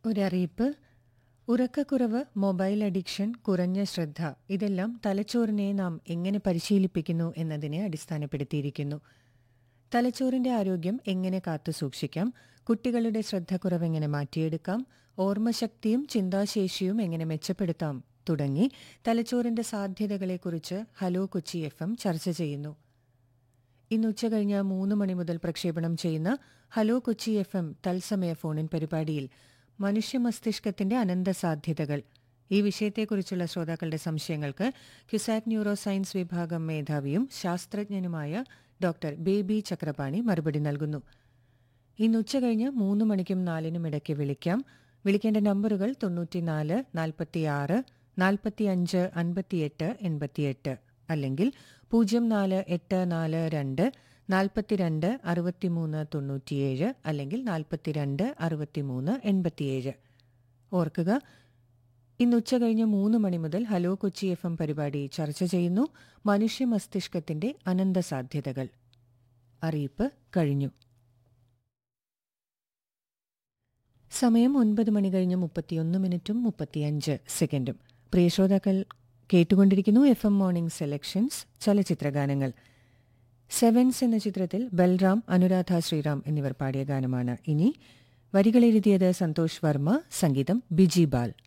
ഒരറിയിപ്പ് ഉറക്കക്കുറവ് mobile addiction കുറഞ്ഞ ശ്രദ്ധ ഇതെല്ലാം തലച്ചോറിനെ നാം എങ്ങനെ പരിശീലിപ്പിക്കുന്നു എന്നതിനെ അടിസ്ഥാനപ്പെടുത്തിയിരിക്കുന്നു തലച്ചോറിന്റെ ആരോഗ്യം എങ്ങനെ കാത്തുസൂക്ഷിക്കാം കുട്ടികളുടെ ശ്രദ്ധക്കുറവ് എങ്ങനെ മാറ്റിയെടുക്കാം ഓർമ്മശക്തിയും ചിന്താശേഷിയും എങ്ങനെ മെച്ചപ്പെടുത്താം തുടങ്ങി തലച്ചോറിന്റെ സാധ്യതകളെക്കുറിച്ച് ഹലോ കൊച്ചി എഫ് എം ചർച്ച ചെയ്യുന്നു ഇന്ന് ഉച്ചകഴിഞ്ഞ് മൂന്ന് മണി മുതൽ പ്രക്ഷേപണം ചെയ്യുന്ന ഹലോ കൊച്ചി എഫ് എം തത്സമയ ഫോണിൻ പരിപാടിയിൽ മനുഷ്യ മസ്തിഷ്കത്തിന്റെ അനന്ത സാധ്യതകൾ ഈ വിഷയത്തെക്കുറിച്ചുള്ള ശ്രോതാക്കളുടെ സംശയങ്ങൾക്ക് ക്യുസാറ്റ് ന്യൂറോ സയൻസ് വിഭാഗം മേധാവിയും ശാസ്ത്രജ്ഞനുമായ ഡോക്ടർ ബേബി ചക്രപാണി മറുപടി നൽകുന്നു ഇന്ന് ഉച്ചകഴിഞ്ഞ് മൂന്ന് മണിക്കും നാലിനും ഇടയ്ക്ക് വിളിക്കാം വിളിക്കേണ്ട നമ്പറുകൾ തൊണ്ണൂറ്റിനാല് നാൽപ്പത്തിയാറ് നാൽപ്പത്തിയഞ്ച് അൻപത്തിയെട്ട് എൺപത്തിയെട്ട് അല്ലെങ്കിൽ പൂജ്യം നാല് എട്ട് നാല് രണ്ട് നാൽപ്പത്തിരണ്ട് അറുപത്തിമൂന്ന് തൊണ്ണൂറ്റിയേഴ് അല്ലെങ്കിൽ നാൽപ്പത്തിരണ്ട് അറുപത്തിമൂന്ന് എൺപത്തിയേഴ് ഓർക്കുക ഇന്ന് ഉച്ചകഴിഞ്ഞ് മൂന്ന് മണി മുതൽ ഹലോ കൊച്ചി എഫ് എം പരിപാടി ചർച്ച ചെയ്യുന്നു മനുഷ്യ മസ്തിഷ്കത്തിന്റെ അനന്ത സാധ്യതകൾ അറിയിപ്പ് കഴിഞ്ഞു സമയം ഒൻപത് മണി കഴിഞ്ഞ് മുപ്പത്തിയൊന്ന് മിനിറ്റും മുപ്പത്തിയഞ്ച് സെക്കൻഡും പ്രിയ ശ്രോതാക്കൾ കേട്ടുകൊണ്ടിരിക്കുന്നു എഫ് എം മോർണിംഗ് സെലക്ഷൻസ് ചലച്ചിത്രഗാനങ്ങൾ സെവൻസ് എന്ന ചിത്രത്തിൽ ബൽറാം അനുരാധ ശ്രീറാം എന്നിവർ പാടിയ ഗാനമാണ് ഇനി വരികളെഴുതിയത് സന്തോഷ് വർമ്മ സംഗീതം ബിജി ബാൽ